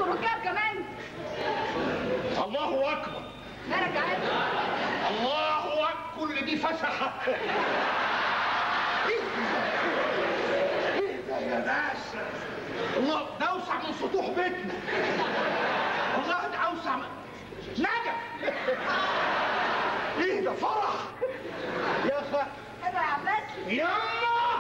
انتوا ركاب كمان الله اكبر مالك عادي الله اكبر كل دي فسخه ايه ده يا ناس الله ده اوسع من سطوح بيتنا والله ده اوسع من نجف ايه ده فرح يا اخي حلو يا عباس يما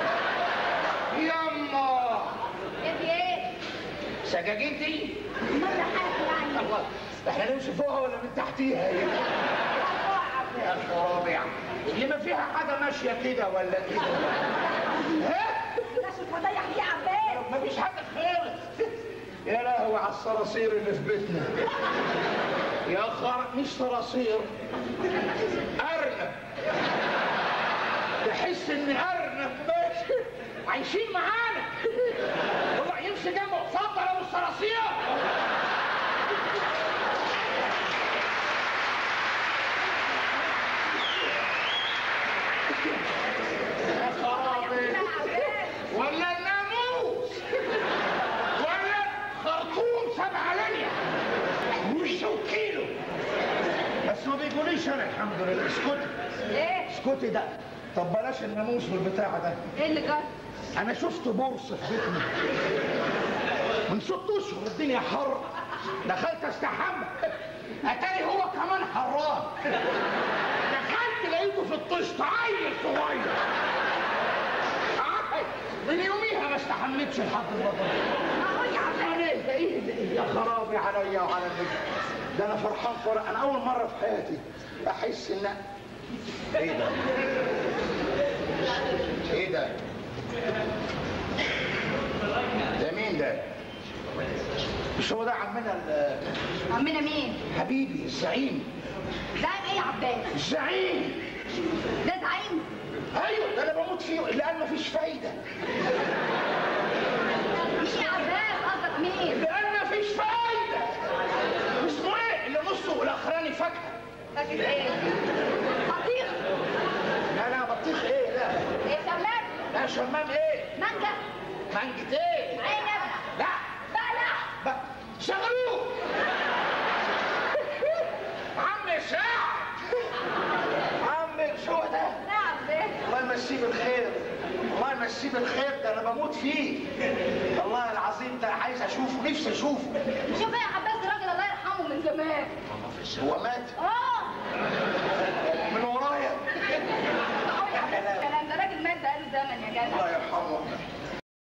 يما يا دي ايه سجاجين دي مرة حاجة يعني الله احنا نمشي فوقها ولا من تحتيها هي يا خرابي اللي ما فيها حاجه ماشيه كده ولا كده ها الناس بتضيع دي يا عباس ما فيش حاجه خالص يا لهوي على الصراصير اللي في بيتنا يا خر مش صراصير ارنب تحس ان ارنب ماشي عايشين معانا والله يمشي جنبه اتفضل يا ابو الصراصير يا خرابي يا عباس ولا الناموس ولا خرطوم سبعة ليا وش وكيلو بس ما بيقوليش انا الحمد لله اسكتي ايه اسكتي ده طب بلاش الناموس والبتاع ده ايه اللي جرى انا شفت بورص في بيتنا من ست اشهر الدنيا حر دخلت استحمى اتاري هو كمان حران دخلت لقيته في الطشت عيل صغير عيل. من يوميها ما استحملتش لحد النهارده اهو يا عباس ايه ده ايه ده إيه يا خرابي عليا وعلى النجم ده انا فرحان فرح انا اول مره في حياتي احس ان ايه ده ايه ده ده مين ده مش هو ده عمنا ال- عمنا مين حبيبي الزعيم زعيم ايه يا عباس الزعيم ده زعيم ايوه ده انا بموت فيه لان مفيش فايده مش يا عباس قصدك مين لان مفيش فايده اسمه ايه اللي نصه الاخراني فاكهه فاكر ايه بطيخ لا لا بطيخ ايه لا ايه شمام لا شمام ايه مانجا مانجة ايه عنب لا بلح ب... شغلوه عم سعد عم شو ده لا يا عباس الله يمسيه بالخير الله يمسيه بالخير ده انا بموت فيه والله العظيم ده عايز اشوفه نفسي اشوفه شوف ايه يا عباس الراجل الله يرحمه من زمان هو مات اه من ورايا اهو يا عباس الكلام ده راجل مات بقاله زمن يا جدع الله يرحمه